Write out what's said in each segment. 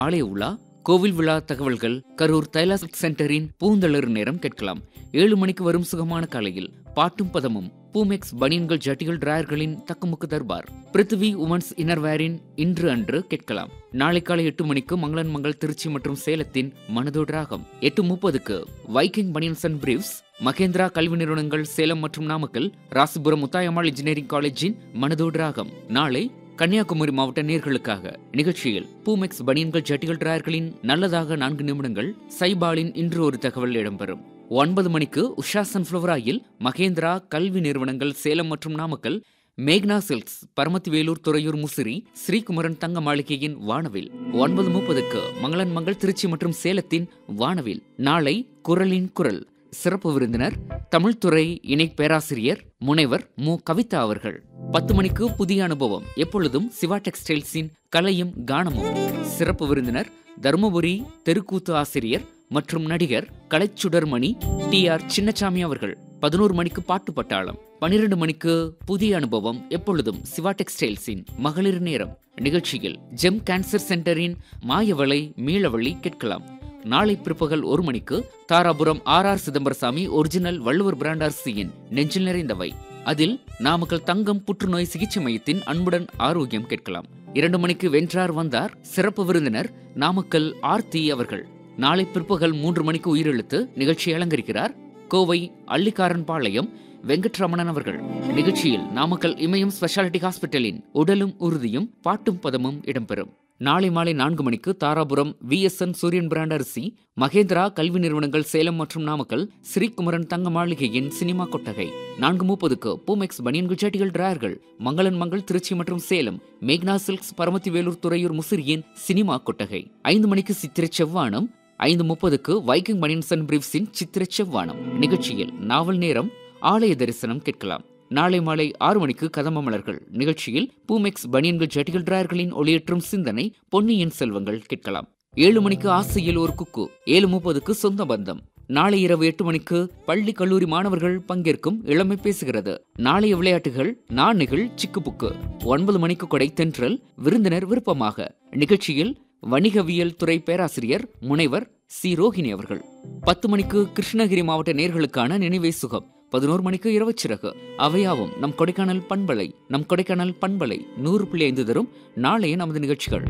ஆலய உலா கோவில் விழா தகவல்கள் கரூர் தைலாஸ் சென்டரின் பூந்தளிர் நேரம் கேட்கலாம் ஏழு மணிக்கு வரும் சுகமான காலையில் பாட்டும் பதமும் பூமெக்ஸ் பனியன்கள் ஜட்டிகள் டிராயர்களின் தக்குமுக்கு தர்பார் பிருத்திவி உமன்ஸ் இன்னர்வேரின் இன்று அன்று கேட்கலாம் நாளை காலை எட்டு மணிக்கு மங்களன் மங்கள் திருச்சி மற்றும் சேலத்தின் மனதோடு ராகம் எட்டு முப்பதுக்கு Viking banians and briefs Mahendra கல்வி நிறுவனங்கள் சேலம் மற்றும் நாமக்கல் ராசிபுரம் முத்தாயம்மாள் இன்ஜினியரிங் காலேஜின் மனதோடு ராகம் நாளை கன்னியாகுமரி மாவட்ட நேர்களுக்காக நிகழ்ச்சியில் பூமெக்ஸ் பனியன்கள் ஜட்டிகள் டிராயர்களின் நல்லதாக நான்கு நிமிடங்கள் சைபாலின் இன்று ஒரு தகவல் இடம்பெறும் ஒன்பது மணிக்கு உஷா சன்ஃபிளவர் ஆயில் மகேந்திரா கல்வி நிறுவனங்கள் சேலம் மற்றும் நாமக்கல் மேக்னா சில்க்ஸ் பரமத்தி வேலூர் துறையூர் முசிறி ஸ்ரீகுமரன் தங்க மாளிகையின் வானவில் ஒன்பது முப்பதுக்கு மங்களன் மங்கள் திருச்சி மற்றும் சேலத்தின் வானவில் நாளை குரலின் குரல் சிறப்பு விருந்தினர் தமிழ்துறை இணை பேராசிரியர் முனைவர் மு கவிதா அவர்கள் பத்து மணிக்கு புதிய அனுபவம் எப்பொழுதும் சிவா டெக்ஸ்டைல்ஸின் கலையும் கானமும் சிறப்பு விருந்தினர் தருமபுரி தெருக்கூத்து ஆசிரியர் மற்றும் நடிகர் கலைச்சுடர்மணி டி ஆர் சின்னசாமி அவர்கள் பதினோரு மணிக்கு பாட்டு பட்டாளம் பனிரெண்டு மணிக்கு புதிய அனுபவம் எப்பொழுதும் சிவா டெக்ஸ்டைல்ஸின் மகளிர் நேரம் நிகழ்ச்சியில் ஜெம் கேன்சர் சென்டரின் மாயவளை மீளவழி கேட்கலாம் நாளை பிற்பகல் ஒரு மணிக்கு Dharapuram R R Chidambarasamy original Valluvar brand அரிசியின் நெஞ்சில் நிறைந்தவை அதில் நாமக்கல் தங்கம் புற்றுநோய் சிகிச்சை மையத்தின் அன்புடன் ஆரோக்கியம் கேட்கலாம் இரண்டு மணிக்கு வென்றார் வந்தார் சிறப்பு விருந்தினர் நாமக்கல் ஆர்த்தி அவர்கள் நாளை பிற்பகல் மூன்று மணிக்கு உயிரெழுத்து நிகழ்ச்சியை அலங்கரிக்கிறார் கோவை அள்ளிக்காரன் பாளையம் வெங்கட்ரமணன் அவர்கள் நிகழ்ச்சியில் நாமக்கல் இமயம் ஸ்பெஷாலிட்டி ஹாஸ்பிட்டலின் உடலும் உறுதியும் பாட்டும் பதமும் இடம்பெறும் நாளை மாலை நான்கு மணிக்கு தாராபுரம் விஎஸ்என் சூரியன் பிராண்ட் அரிசி மகேந்திரா கல்வி நிறுவனங்கள் சேலம் மற்றும் நாமக்கல் ஸ்ரீகுமரன் தங்க மாளிகையின் சினிமா கொட்டகை நான்கு முப்பதுக்கு பூமெக்ஸ் பனியன்கள் ஜட்டிகள் டிராயர்கள் மங்களன் மங்கள் திருச்சி மற்றும் சேலம் மேக்னா சில்க்ஸ் பரமத்தி வேலூர் துறையூர் முசிறியின் சினிமா கொட்டகை ஐந்து மணிக்கு சித்திரை செவ்வானம் ஐந்து முப்பதுக்கு வைக்கிங் பனியன்ஸ் அண்ட் பிரீவ்ஸின் சித்திரை செவ்வானம் நிகழ்ச்சியில் நாவல் நேரம் ஆலய தரிசனம் கேட்கலாம் நாளை மாலை ஆறு மணிக்கு கதம்ப மலர்கள் நிகழ்ச்சியில் பூமெக்ஸ் பனியன்கள் ஜட்டிகள் டிராயர்களின் ஒளியேற்றும் சிந்தனை பொன்னியின் செல்வங்கள் கேட்கலாம் ஏழு மணிக்கு ஆசையில் ஒரு குக்கு ஏழு முப்பதுக்கு சொந்த பந்தம் நாளை இரவு எட்டு மணிக்கு பள்ளி கல்லூரி மாணவர்கள் பங்கேற்கும் இளமை பேசுகிறது நாளைய விளையாட்டுகள் நாணிகள் சிக்குபுக்கு ஒன்பது மணிக்கு கொடை தென்றல் விருந்தினர் விருப்பமாக நிகழ்ச்சியில் வணிகவியல் துறை பேராசிரியர் முனைவர் சி ரோஹிணி அவர்கள் பத்து மணிக்கு கிருஷ்ணகிரி மாவட்ட நேர்களுக்கான நினைவே சுகம் பதினோரு மணிக்கு இரவுச்சிறகு அவையாவும் நம் கொடைக்கானல் பண்பலை நம் கொடைக்கானல் பண்பலை நூறு புள்ளி ஐந்து தரும் நாளைய நமது நிகழ்ச்சிகள்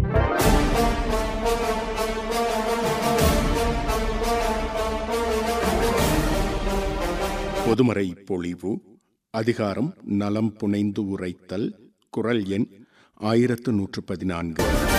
பொதுமறை பொழிவு அதிகாரம் நலம் புனைந்து உரைத்தல் குரல் எண் ஆயிரத்து நூற்று பதினான்கு